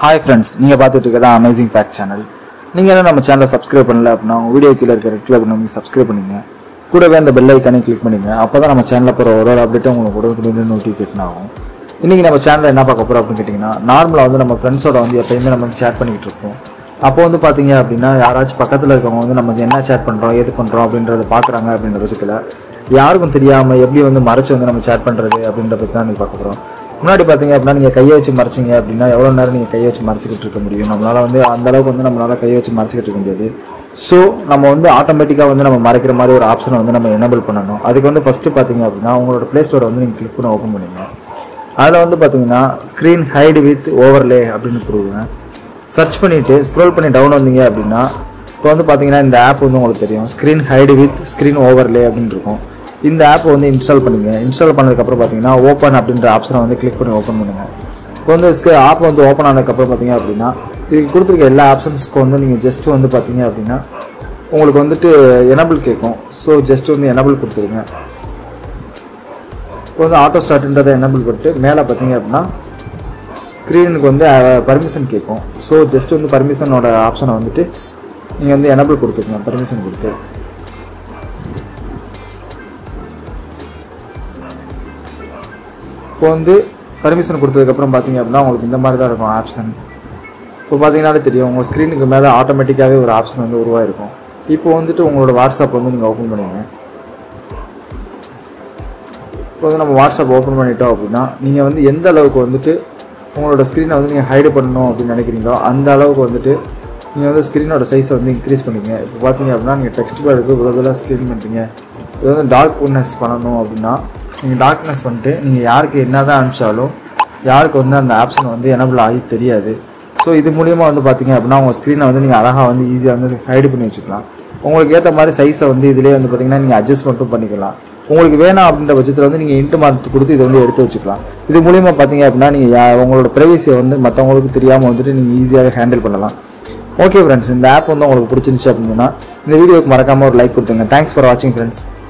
hi friends நீங்கள் பார்த்துட்டு இருக்கிறதா அமேசிங் ஃபேக்ட் சேனல் நீங்கள் என்ன நம்ம சேனலை சப்ஸ்கிரைப் பண்ணல அப்படின்னா உங்கள் வீடியோ கீழே இருக்கிற ரெட் கலர் பண்ணி சப்ஸ்கிரைப் பண்ணிங்க கூடவே அந்த பெல் ஐக்கானே கிளிக் பண்ணிங்க அப்போ தான் நம்ம சேனலில் போகிற ஒரு ஒரு அப்டேட்டும் உங்களுக்கு உடனுக்குடன் நோட்டிஃபிகேஷன் ஆகும் இன்றைக்கி நம்ம சேனலில் என்ன பார்க்க போகிறோம் அப்படின்னு கேட்டிங்கன்னா நார்மலாக வந்து நம்ம ஃப்ரெண்ட்ஸோட வந்து எப்பயுமே நம்ம வந்து சேட் பண்ணிக்கிட்டு இருப்போம் அப்போ வந்து பார்த்தீங்க அப்படின்னா யாராச்சும் பக்கத்தில் இருக்கவங்க வந்து நம்ம என்ன சேட் பண்ணுறோம் எது பண்ணுறோம் அப்படின்றத பார்க்குறாங்க அப்படின்ற பட்சத்தில் யாருக்கும் தெரியாமல் எப்படி வந்து மறைச்சு வந்து நம்ம சேட் பண்ணுறது அப்படின்ற பற்றி தான் நீங்கள் பார்க்க போகிறோம் முன்னாடி பார்த்தீங்க அப்படின்னா நீங்கள் கையை வச்சு மறைச்சிங்க அப்படின்னா எவ்வளோ நேரம் நீங்கள் கையை வச்சு மறைச்சிக்கிட்டு இருக்க முடியும் நம்மளால் வந்து அந்த அளவுக்கு வந்து நம்மளால் கையை வச்சு மறைச்சிக்கிட்டு இருக்க முடியாது ஸோ நம்ம வந்து ஆட்டோமேட்டிக்காக வந்து நம்ம மறைக்கிற மாதிரி ஒரு ஆப்ஷனை வந்து நம்ம எனபிள் பண்ணணும் அதுக்கு வந்து ஃபஸ்ட்டு பார்த்தீங்க அப்படின்னா உங்களோட ப்ளே ஸ்டோரை வந்து நீங்கள் கிளிக் பண்ணி ஓப்பன் பண்ணுங்க அதில் வந்து பார்த்தீங்கன்னா ஸ்க்ரீன் ஹைடு வித் ஓவர்லே அப்படின்னு கொடுங்க சர்ச் பண்ணிவிட்டு ஸ்க்ரோல் பண்ணி டவுன் வந்தீங்க அப்படின்னா இப்போ வந்து பார்த்தீங்கன்னா இந்த ஆப் வந்து உங்களுக்கு தெரியும் screen hide with screen overlay அப்படின்னு இருக்கும் இந்த ஆப் வந்து இன்ஸ்டால் பண்ணுங்க இன்ஸ்டால் பண்ணதுக்கப்புறம் பார்த்தீங்கன்னா ஓப்பன் அப்படின்ற ஆப்ஷனை வந்து கிளிக் பண்ணி ஓப்பன் பண்ணுங்கள் இப்போ வந்து ஆப் வந்து ஓப்பன் ஆனதுக்கப்புறம் பார்த்தீங்க அப்படின்னா இதுக்கு கொடுத்துருக்க எல்லா ஆப்ஷன்ஸ்க்கும் வந்து நீங்கள் ஜஸ்ட் வந்து பார்த்தீங்க அப்படின்னா உங்களுக்கு வந்துட்டு எனபிள் கேட்கும் ஸோ ஜஸ்ட் வந்து எனபிள் கொடுத்துருங்க இப்போ வந்து ஆட்டோ ஸ்டார்ட்ன்றதை எனபிள் பண்ணிட்டு மேலே பார்த்தீங்க அப்படின்னா ஸ்க்ரீனுக்கு வந்து பர்மிஷன் கேட்கும் ஸோ ஜஸ்ட் வந்து பர்மிஷனோட ஆப்ஷனை வந்துட்டு நீங்கள் வந்து எனபிள் கொடுத்துருங்க பர்மிஷன் கொடுத்து இப்போ வந்து பர்மிஷன் கொடுத்ததுக்கப்புறம் பார்த்தீங்க அப்படின்னா உங்களுக்கு இந்த மாதிரி தான் இருக்கும் ஆப்ஷன் இப்போ பார்த்தீங்கன்னாலே தெரியும் உங்கள் ஸ்க்ரீனுக்கு மேலே ஆட்டோமேட்டிக்காகவே ஒரு ஆப்ஷன் வந்து உருவாயிருக்கும் இப்போ வந்துட்டு உங்களோட வாட்ஸ்அப் வந்து நீங்கள் ஓப்பன் பண்ணுவீங்க இப்போ வந்து நம்ம வாட்ஸ்அப் ஓப்பன் பண்ணிட்டோம் அப்படின்னா நீங்கள் வந்து எந்த அளவுக்கு வந்துட்டு உங்களோட ஸ்க்ரீனை வந்து நீங்கள் ஹைடு பண்ணணும் அப்படின்னு நினைக்கிறீங்களோ அந்த அளவுக்கு வந்துட்டு நீங்கள் வந்து ஸ்க்ரீனோட சைஸை வந்து இன்க்ரீஸ் பண்ணிங்க இப்போ பார்த்தீங்க அப்படின்னா நீங்கள் டெக்ஸ்ட் பேருக்கு இவ்வளோ இதெல்லாம் ஸ்க்ரீன் பண்ணுறீங்க இது வந்து டார்க்னஸ் பண்ணணும் அப்படின்னா நீங்கள் டார்க்னஸ் பண்ணிட்டு நீங்கள் யாருக்கு என்ன தான் அனுப்பிச்சாலும் யாருக்கு வந்து அந்த ஆப்ஷன் வந்து எனபிள் ஆகி தெரியாது ஸோ இது மூலியமாக வந்து பார்த்தீங்க அப்படின்னா உங்கள் ஸ்க்ரீனை வந்து நீங்கள் அழகாக வந்து ஈஸியாக வந்து ஹைடு பண்ணி வச்சுக்கலாம் உங்களுக்கு ஏற்ற மாதிரி சைஸை வந்து இதிலே வந்து பார்த்தீங்கன்னா நீங்கள் அட்ஜஸ்ட் மட்டும் பண்ணிக்கலாம் உங்களுக்கு வேணாம் அப்படின்ற பட்சத்தில் வந்து நீங்கள் இன்ட்டு மார்க் கொடுத்து இதை வந்து எடுத்து வச்சுக்கலாம் இது மூலிமா பார்த்தீங்க அப்படின்னா நீங்கள் உங்களோட ப்ரைவசியை வந்து மற்றவங்களுக்கு தெரியாமல் வந்துட்டு நீங்கள் ஈஸியாக ஹேண்டில் பண்ணலாம் ஓகே ஃப்ரெண்ட்ஸ் இந்த ஆப் வந்து உங்களுக்கு பிடிச்சிருந்துச்சு அப்படின்னா இந்த வீடியோக்கு மறக்காமல் ஒரு லைக் கொடுத்துங்க தேங்க்ஸ் ஃபார் வாட்சிங் ஃப்ரெண்ட்ஸ்